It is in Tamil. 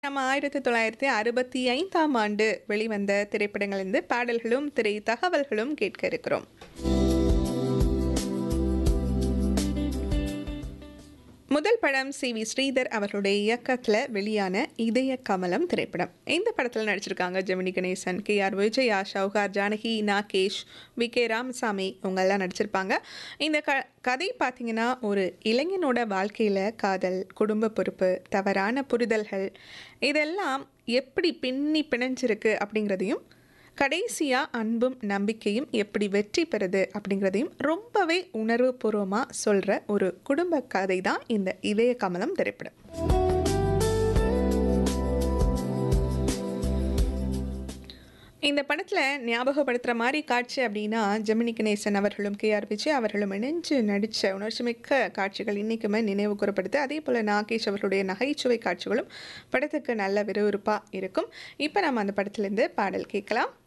நம்ம 1965ஆம் ஆண்டு வெளிவந்த திரைப்படங்களிலிருந்து பாடல்களும், திரை தகவல்களும் கேட்க இருக்கிறோம். முதல் படம் சி. வி. ஸ்ரீதர் அவர்களுடைய இயக்கத்தில வெளியான இதய கமலம் திரைப்படம். இந்த படத்தில நடிச்சிருக்காங்க Gemini Ganesan, K. R. Vijaya, Sowcar Janaki, Nagesh, V. K. Ramasamy இவங்கெல்லாம் நடிச்சிருப்பாங்க. இந்த க கதை பார்த்தீங்கன்னா, ஒரு இளைஞனோட வாழ்க்கையில காதல், குடும்ப பொறுப்பு, தவறான புரிதல்கள் இதெல்லாம் எப்படி பின்னி பிணைஞ்சிருக்கு அப்படிங்கிறதையும், கடைசியா அன்பும், நம்பிக்கையும் எப்படி வெற்றி பெறுது அப்படிங்கிறதையும் ரொம்பவே உணர்வுபூர்வமா சொல்ற ஒரு குடும்ப கதை தான் இந்த இதய கமலம் திரைப்படம். இந்த படத்தில ஞாபகப்படுத்துற மாரி காட்சி அப்படின்னா, ஜெமினி கணேசன் அவர்களும், கே. ஆர். விஜயா அவர்களும் இணைஞ்சு நடிச்ச உணர்ச்சிமிக்க காட்சிகள் இன்னைக்குமே நினைவு கூரப்படுது. அதேபோல நாகேஷ் அவர்களுடைய நகைச்சுவை காட்சிகளும் படத்துக்கு நல்ல விறுவிறுப்பா இருக்கும். இப்ப நம்ம அந்த படத்திலேருந்து பாடல் கேட்கலாம்.